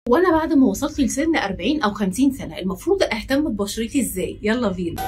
وانا بعد ما وصلت لسن 40 او 50 سنه المفروض اهتم ببشرتي ازاي يلا بينا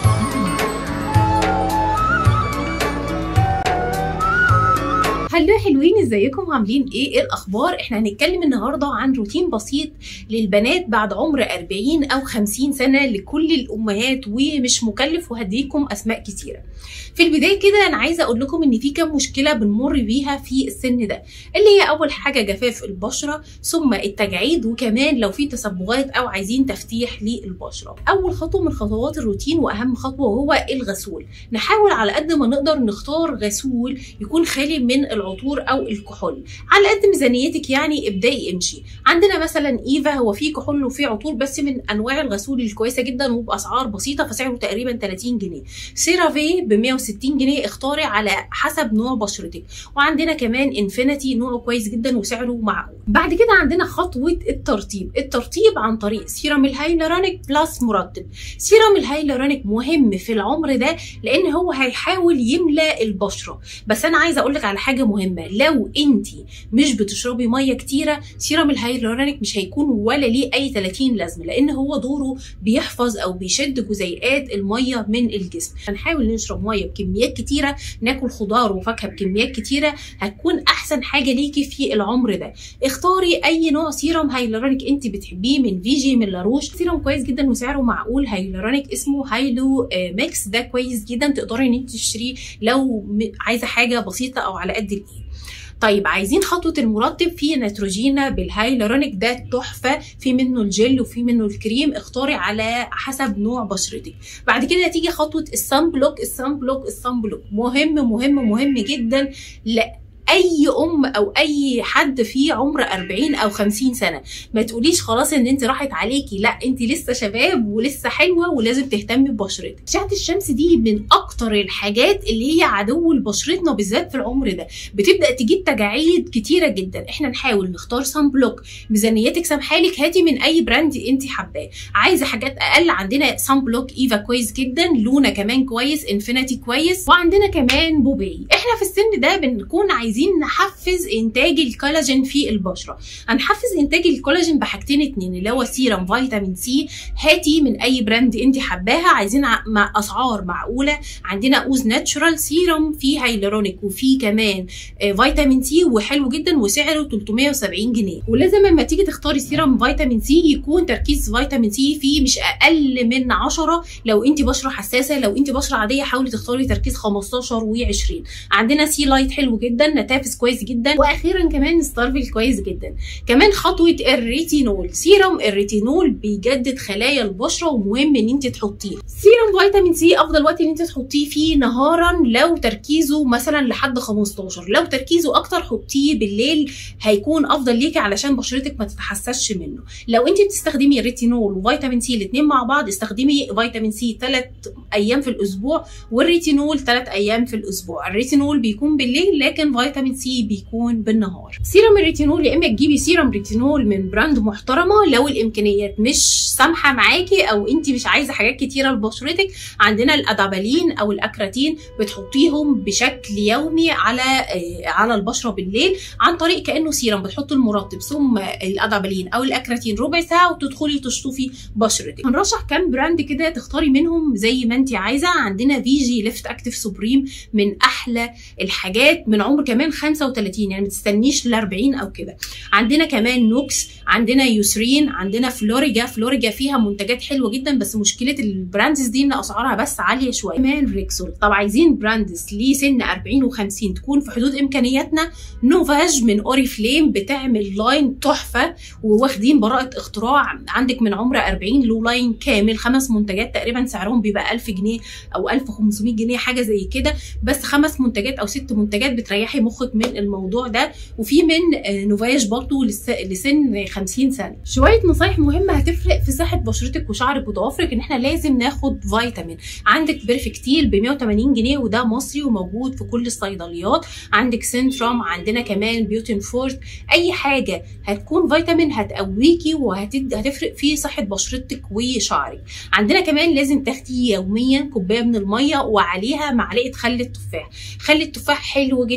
هلو حلوين ازيكم عاملين ايه ايه الاخبار احنا هنتكلم النهارده عن روتين بسيط للبنات بعد عمر 40 او 50 سنه لكل الامهات ومش مكلف وهديكم اسماء كتيره في البدايه كده انا عايزه اقول لكم ان في كام مشكله بنمر بيها في السن ده اللي هي اول حاجه جفاف البشره ثم التجاعيد وكمان لو في تصبغات او عايزين تفتيح للبشره اول خطوه من خطوات الروتين واهم خطوه وهو الغسول نحاول على قد ما نقدر نختار غسول يكون خالي من العطور او الكحول على قد ميزانيتك يعني ابداي امشي عندنا مثلا ايفا هو فيه كحول وفيه عطور بس من انواع الغسول الكويسه جدا وباسعار بسيطه فسعره تقريبا 30 جنيه سيرافي ب 160 جنيه اختاري على حسب نوع بشرتك وعندنا كمان انفينيتي نوعه كويس جدا وسعره معقول بعد كده عندنا خطوه الترطيب الترطيب عن طريق سيرم الهايلورونيك بلس مرطب سيرم الهايلورونيك مهم في العمر ده لان هو هيحاول يملى البشره بس انا عايزه اقول لك على حاجه مهمه لو انت مش بتشربي ميه كتيره سيرم الهايلورونيك مش هيكون ولا ليه اي 30 لازمه لان هو دوره بيحفظ او بيشد جزيئات الميه من الجسم هنحاول نشرب ميه بكميات كتيره ناكل خضار وفاكهه بكميات كتيره هتكون احسن حاجه ليكي في العمر ده اختاري اي نوع سيرم هايلورونيك انت بتحبيه من فيجي من لاروش سيرم كويس جدا وسعره معقول هايلورونيك اسمه هايلو ميكس ده كويس جدا تقدري ان انت تشتريه لو عايزه حاجه بسيطه او على قد الايد طيب عايزين خطوه المرطب في نيتروجينا بالهايلورونيك ده تحفه في منه الجل وفي منه الكريم اختاري على حسب نوع بشرتك بعد كده تيجي خطوه الصن بلوك الصن بلوك الصن بلوك مهم مهم مهم جدا لا اي ام او اي حد في عمر 40 او 50 سنه ما تقوليش خلاص ان انت راحت عليكي لا انت لسه شباب ولسه حلوه ولازم تهتمي ببشرتك اشعه الشمس دي من اكتر الحاجات اللي هي عدو لبشرتنا بالذات في العمر ده بتبدا تجيب تجاعيد كتيره جدا احنا نحاول نختار سان بلوك ميزانيتك سامحالك هاتي من اي براند انت حباه عايزه حاجات اقل عندنا سان بلوك ايفا كويس جدا لونا كمان كويس انفينيتي كويس وعندنا كمان بوبي احنا في السن ده بنكون عايزين عايزين نحفز انتاج الكولاجين في البشره هنحفز انتاج الكولاجين بحاجتين اتنين اللي هو سيرم فيتامين سي هاتي من اي براند انت حباها عايزين مع اسعار معقوله عندنا اوز ناتشورال سيرم فيه هايلورونيك وفيه كمان فيتامين سي وحلو جدا وسعره 370 جنيه ولازم لما تيجي تختاري سيرم فيتامين سي يكون تركيز فيتامين سي فيه مش اقل من 10 لو انت بشره حساسه لو انت بشره عاديه حاولي تختاري تركيز 15 و20 عندنا سي لايت حلو جدا نتافس كويس جدا واخيرا كمان ستارفل كويس جدا كمان خطوه الريتينول سيرم الريتينول بيجدد خلايا البشره ومهم ان انت تحطيه سيرم فيتامين سي افضل وقت ان انت تحطيه فيه نهارا لو تركيزه مثلا لحد 15 لو تركيزه اكتر حطيه بالليل هيكون افضل ليكي علشان بشرتك ما تتحسسش منه لو انت بتستخدمي الريتينول وفيتامين سي الاثنين مع بعض استخدمي فيتامين سي 3 ايام في الاسبوع والريتينول 3 ايام في الاسبوع الريتينول بيكون بالليل لكن فيتامين سي بيكون بالنهار سيرم الريتينول يا اما تجيبي سيرم ريتينول من براند محترمه لو الامكانيات مش سامحه معاكي او انت مش عايزه حاجات كتيره لبشرتك عندنا الادابالين او الاكراتين بتحطيهم بشكل يومي على آه على البشره بالليل عن طريق كانه سيرم بتحطي المرطب ثم الادابالين او الاكراتين ربع ساعه وتدخلي تشطفي بشرتك هنرشح كام براند كده تختاري منهم زي ما انت عايزه عندنا فيجي ليفت اكتيف سوبريم من احلى الحاجات من عمر كمان 35 يعني ما تستنيش ل 40 او كده عندنا كمان نوكس عندنا يوسرين عندنا فلوريجا فلوريجا فيها منتجات حلوه جدا بس مشكله البراندز دي ان اسعارها بس عاليه شويه كمان ريكسول طب عايزين براندز لسن 40 و50 تكون في حدود امكانياتنا نوفاج من اوري فليم بتعمل لاين تحفه وواخدين براءه اختراع عندك من عمر 40 له لاين كامل خمس منتجات تقريبا سعرهم بيبقى 1000 جنيه او 1500 جنيه حاجه زي كده بس خمس منتجات او ست منتجات بتريحي مخك من الموضوع ده وفي من نوفاج برضه لسن 50 سنه شويه نصايح مهمه هتفرق في صحه بشرتك وشعرك وضوافرك ان احنا لازم ناخد فيتامين عندك بيرفكتيل ب 180 جنيه وده مصري وموجود في كل الصيدليات عندك سنترام عندنا كمان بيوتين فورت اي حاجه هتكون فيتامين هتقويكي وهتفرق في صحه بشرتك وشعرك عندنا كمان لازم تاخدي يوميا كوبايه من الميه وعليها معلقه خل التفاح خل التفاح حلو جدا لصحه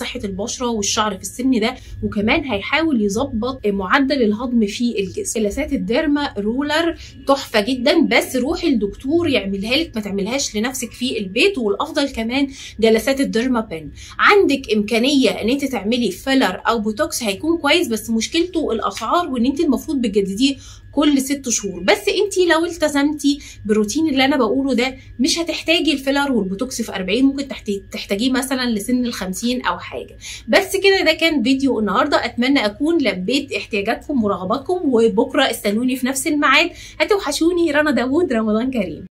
صحه البشره والشعر في السن ده وكمان هيحاول يظبط معدل الهضم في الجسم جلسات الديرما رولر تحفه جدا بس روحي الدكتور يعملها لك ما تعملهاش لنفسك في البيت والافضل كمان جلسات الديرما بين عندك امكانيه ان انت تعملي فيلر او بوتوكس هيكون كويس بس مشكلته الاسعار وان انت المفروض بتجدديه كل ست شهور بس انت لو التزمتي بالروتين اللي انا بقوله ده مش هتحتاجي الفيلر والبوتوكس في 40 ممكن تحتاجيه مثلا لسن ال 50 او حاجه بس كده ده كان فيديو النهارده اتمنى اكون لبيت احتياجاتكم ورغباتكم وبكره استنوني في نفس الميعاد هتوحشوني رنا داوود رمضان كريم